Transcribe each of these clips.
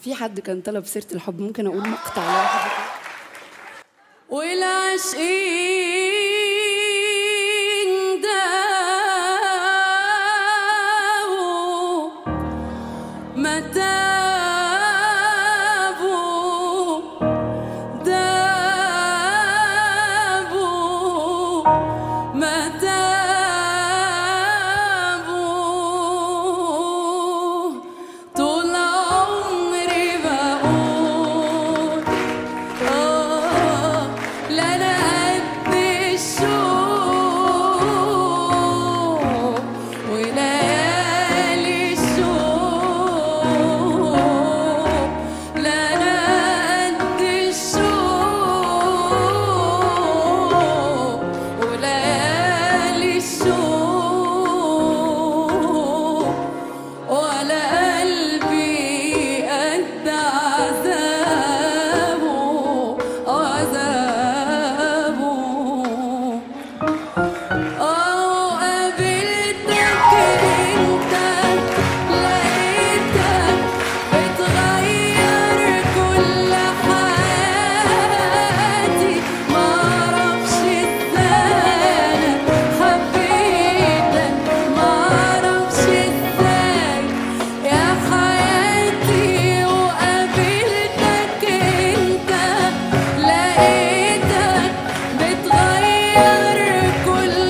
في حد كان طلب سيره الحب ممكن اقول مقطع لوحده كده؟ والعاشقين داووا ما تابوا دابوا ما تابوا طول عمري بقول آه لا أنا قد الشوق وليالي الشوق لا أنا قد الشوق وليالي الشوق ولا قلبي قد عذابه عذابه أو قابلتك أنت لقيتك بتغير كل حياتي معرفش ازاي أنا حبيتك معرفش ازاي يا حياتي وقابلتك انت لقيتك بتغير كل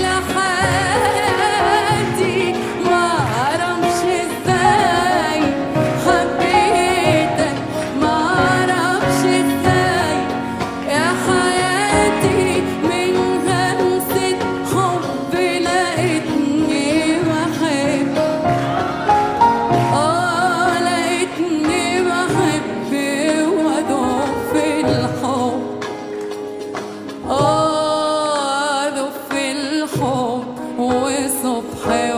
حياتي معرفش ازاي حبيتك معرفش ازاي يا حياتي من همسة حب لقيتني بحب آه لقيتني بحب وأدوب في الحب آه أدوب في الحب وصبح